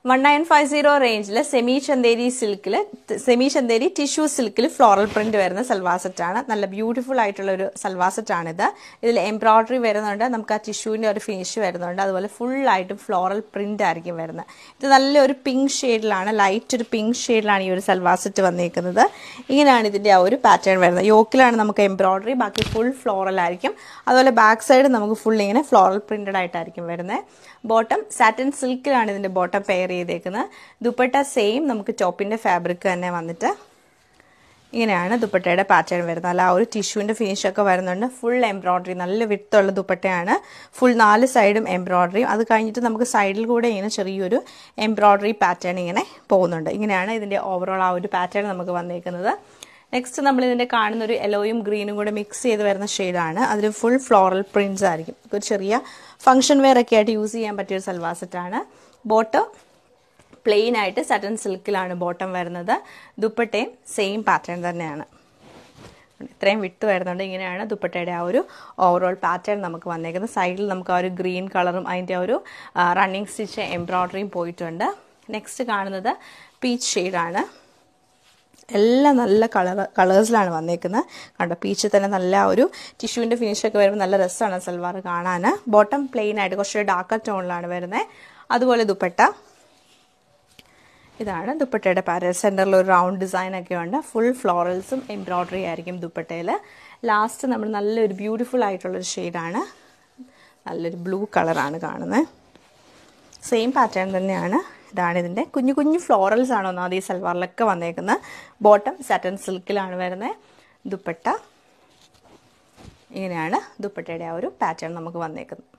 one nine five zero റേഞ്ചിൽ semi Chanderi സിൽക്കിൽ semi Chanderi tissue സിൽക്കിൽ ഫ്ലോറൽ പ്രിന്റ് വരുന്ന സൽവാർ സെറ്റാണ് നല്ല ബ്യൂട്ടിഫുൾ ആയിട്ടുള്ള ഒരു സൽവാർ സെറ്റാണിത് ഇതിൽ എംബ്രോയിഡറി വരുന്നുണ്ട് നമുക്ക് ആ ടിഷ്യൂവിൻ്റെ ഒരു ഫിനിഷ് വരുന്നുണ്ട് അതുപോലെ ഫുള്ളായിട്ടും ഫ്ലോറൽ പ്രിന്റ് ആയിരിക്കും വരുന്നത് ഇത് നല്ലൊരു പിങ്ക് ഷെയ്ഡിലാണ് ലൈറ്റ് ഒരു പിങ്ക് ഷെയ്ഡിലാണ് ഈ ഒരു സൽവാർ സെറ്റ് വന്നിരിക്കുന്നത് ഇങ്ങനെയാണ് ഇതിൻ്റെ ആ ഒരു പാറ്റേൺ വരുന്നത് യോക്കിലാണ് നമുക്ക് എംബ്രോയിഡറി ബാക്കി ഫുൾ ഫ്ലോറൽ ആയിരിക്കും അതുപോലെ ബാക്ക് സൈഡ് നമുക്ക് ഫുൾ ഇങ്ങനെ ഫ്ലോറൽ പ്രിന്റഡ് ആയിട്ടായിരിക്കും വരുന്നത് ബോട്ടം സാറ്റിൻ സിൽക്കിലാണ് ഇതിൻ്റെ ബോട്ടം പെയർ ചെയ്തേക്കുന്നത് ദുപ്പട്ട സെയിം നമുക്ക് ടോപ്പിൻ്റെ ഫാബ്രിക് തന്നെ വന്നിട്ട് ഇങ്ങനെയാണ് ദുപ്പട്ടയുടെ പാറ്റേൺ വരുന്നത് അല്ല ആ ഒരു ടിഷ്യൂവിൻ്റെ ഫിനിഷൊക്കെ വരുന്നുണ്ട് ഫുൾ എംബ്രോയ്ഡറി നല്ല വിട്ടുള്ള ദുപ്പട്ടയാണ് ഫുൾ നാല് സൈഡും എംബ്രോയ്ഡറിയും അത് കഴിഞ്ഞിട്ട് നമുക്ക് സൈഡിൽ കൂടെ ഇങ്ങനെ ചെറിയൊരു എംബ്രോയ്ഡറി പാറ്റേൺ ഇങ്ങനെ പോകുന്നുണ്ട് ഇങ്ങനെയാണ് ഇതിൻ്റെ ഓവറോൾ ആ ഒരു പാറ്റേൺ നമുക്ക് വന്നേക്കുന്നത് നെക്സ്റ്റ് നമ്മൾ ഇതിൻ്റെ കാണുന്ന ഒരു യെലോയും ഗ്രീനും കൂടെ മിക്സ് ചെയ്ത് വരുന്ന ഷെയ്ഡാണ് അതിൽ ഫുൾ ഫ്ലോറൽ പ്രിൻറ്റ്സ് ആയിരിക്കും ഒരു ചെറിയ ഫംഗ്ഷൻ വെയർ ഒക്കെ ആയിട്ട് യൂസ് ചെയ്യാൻ പറ്റിയ ഒരു സൽവാർ സെറ്റാണ് ബോട്ടം പ്ലെയിൻ ആയിട്ട് സട്ടൻ സിൽക്കിലാണ് ബോട്ടം വരുന്നത് ദുപ്പട്ടയും സെയിം പാറ്റേൺ തന്നെയാണ് ഇത്രയും വിട്ട് വരുന്നുണ്ട് ഇങ്ങനെയാണ് ദുപ്പട്ടയുടെ ആ ഒരു ഓവറോൾ പാറ്റേൺ നമുക്ക് വന്നേക്കുന്നത് സൈഡിൽ നമുക്ക് ആ ഒരു ഗ്രീൻ കളറും അതിൻ്റെ ഒരു റണ്ണിങ് സ്റ്റിച്ച് എംബ്രോയ്ഡറിയും പോയിട്ടുണ്ട് നെക്സ്റ്റ് കാണുന്നത് പീച്ച് ഷെയ്ഡാണ് എല്ലാം നല്ല കളർ കളേഴ്സിലാണ് വന്നേക്കുന്നത് കണ്ടോ പീച്ച് തന്നെ നല്ല ഒരു ടിഷ്യൂവിൻ്റെ ഫിനിഷൊക്കെ വരുമ്പോൾ നല്ല രസമാണ് സൽവാർ കാണാൻ ബോട്ടം പ്ലെയിൻ ആയിട്ട് കുറച്ച് ഡാർക്കർ ടോണിലാണ് വരുന്നത് അതുപോലെ ദുപ്പട്ട ഇതാണ് ദുപ്പട്ടയുടെ പാര സെൻറ്ററിൽ ഒരു റൗണ്ട് ഡിസൈൻ ഒക്കെ ഉണ്ട് ഫുൾ ഫ്ലോറൽസും എംബ്രോയ്ഡറി ആയിരിക്കും ദുപ്പട്ടയിൽ ലാസ്റ്റ് നമ്മൾ നല്ലൊരു ബ്യൂട്ടിഫുൾ ആയിട്ടുള്ളൊരു ഷെയ്ഡാണ് നല്ലൊരു ബ്ലൂ കളറാണ് കാണുന്നത് സെയിം പാറ്റേൺ തന്നെയാണ് ഇതാണ് ഇതിൻ്റെ കുഞ്ഞു കുഞ്ഞു ഫ്ലോറൽസ് ആണ് ഒന്നാമത് ഈ സൽവാറിലൊക്കെ വന്നേക്കുന്നത് ബോട്ടം സാറ്റൻ സിൽക്കിലാണ് വരുന്നത് ദുപ്പട്ട ഇങ്ങനെയാണ് ദുപ്പട്ടയുടെ ആ ഒരു പാറ്റേൺ നമുക്ക് വന്നേക്കുന്നത്